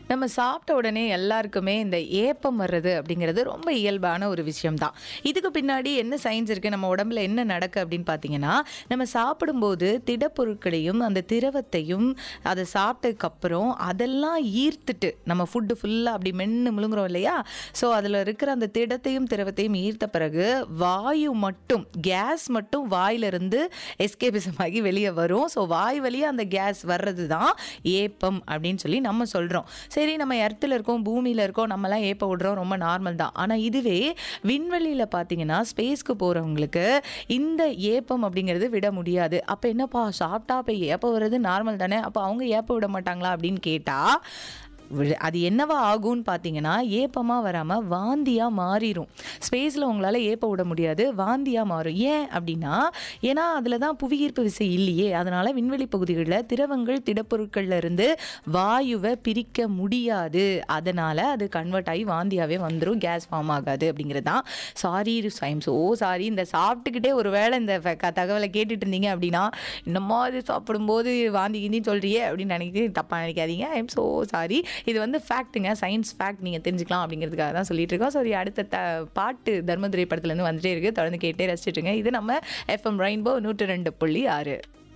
நம்ம சாப்பிட்ட உடனே எல்லாருக்குமே இந்த ஏப்பம் வர்றது அப்படிங்கிறது ரொம்ப இயல்பான ஒரு விஷயம் தான் இதுக்கு பின்னாடி என்ன சயின்ஸ் இருக்குது நம்ம உடம்புல என்ன நடக்கு அப்படின்னு பார்த்தீங்கன்னா நம்ம சாப்பிடும்போது திடப்பொருட்களையும் அந்த திரவத்தையும் அதை சாப்பிட்டதுக்கப்புறம் அதெல்லாம் ஈர்த்துட்டு நம்ம ஃபுட்டு ஃபுல்லாக அப்படி மென்று முழுங்குறோம் இல்லையா ஸோ அதில் இருக்கிற அந்த திடத்தையும் திரவத்தையும் ஈர்த்த பிறகு வாயு மட்டும் கேஸ் மட்டும் வாயிலிருந்து எஸ்கேபிசம் ஆகி வெளியே வரும் ஸோ வாய் வழியாக அந்த கேஸ் வர்றது தான் ஏப்பம் அப்படின்னு சொல்லி நம்ம சொல்கிறோம் சரி நம்ம எர்த்தில் இருக்கோம் பூமியில் இருக்கோம் நம்மலாம் ஏப்ப விடுறோம் ரொம்ப நார்மல் தான் ஆனால் இதுவே விண்வெளியில் பார்த்தீங்கன்னா ஸ்பேஸ்க்கு போகிறவங்களுக்கு இந்த ஏப்பம் அப்படிங்கிறது விட முடியாது அப்போ என்னப்பா சாப்பிட்டா இப்போ ஏப்பம் வர்றது நார்மல் தானே அப்போ அவங்க ஏப்ப விட மாட்டாங்களா அப்படின்னு கேட்டால் வி- அது என்னவா ஆகும்னு பார்த்தீங்கன்னா ஏப்பமாக வராமல் வாந்தியாக மாறிடும் ஸ்பேஸில் உங்களால் ஏப்ப விட முடியாது வாந்தியாக மாறும் ஏன் அப்படின்னா ஏன்னா அதில் தான் புவியீர்ப்பு விசை இல்லையே அதனால் விண்வெளி பகுதிகளில் திரவங்கள் திடப்பொருட்கள்ல இருந்து வாயுவை பிரிக்க முடியாது அதனால் அது கன்வெர்ட் ஆகி வாந்தியாகவே வந்துடும் கேஸ் ஃபார்ம் ஆகாது அப்படிங்கிறது தான் சாரி ஐம் ஸோ சாரி இந்த சாப்பிட்டுக்கிட்டே ஒரு வேளை இந்த ஃப- க- தகவலை கேட்டுட்டு இருந்தீங்க அப்படின்னா இன்னமா இது சாப்பிடும்போது வாந்தி கிந்தின்னு சொல்கிறியே அப்படின்னு நினைக்க தப்பாக நினைக்காதீங்க ஐம் ஸோ சாரி இது வந்து ஃபேக்ட்டுங்க சயின்ஸ் ஃபேக்ட் நீங்கள் தெரிஞ்சுக்கலாம் அப்படிங்கிறதுக்காக தான் சொல்லிட்டு இருக்கோம் சரி அடுத்த த பாட்டு தர்மதுரை படத்துலேருந்து வந்துட்டே இருக்குது தொடர்ந்து கேட்டே ரசிச்சிட்டுருங்க இது நம்ம எஃப்எம் ரெயின்போ நூற்று ரெண்டு புள்ளி ஆறு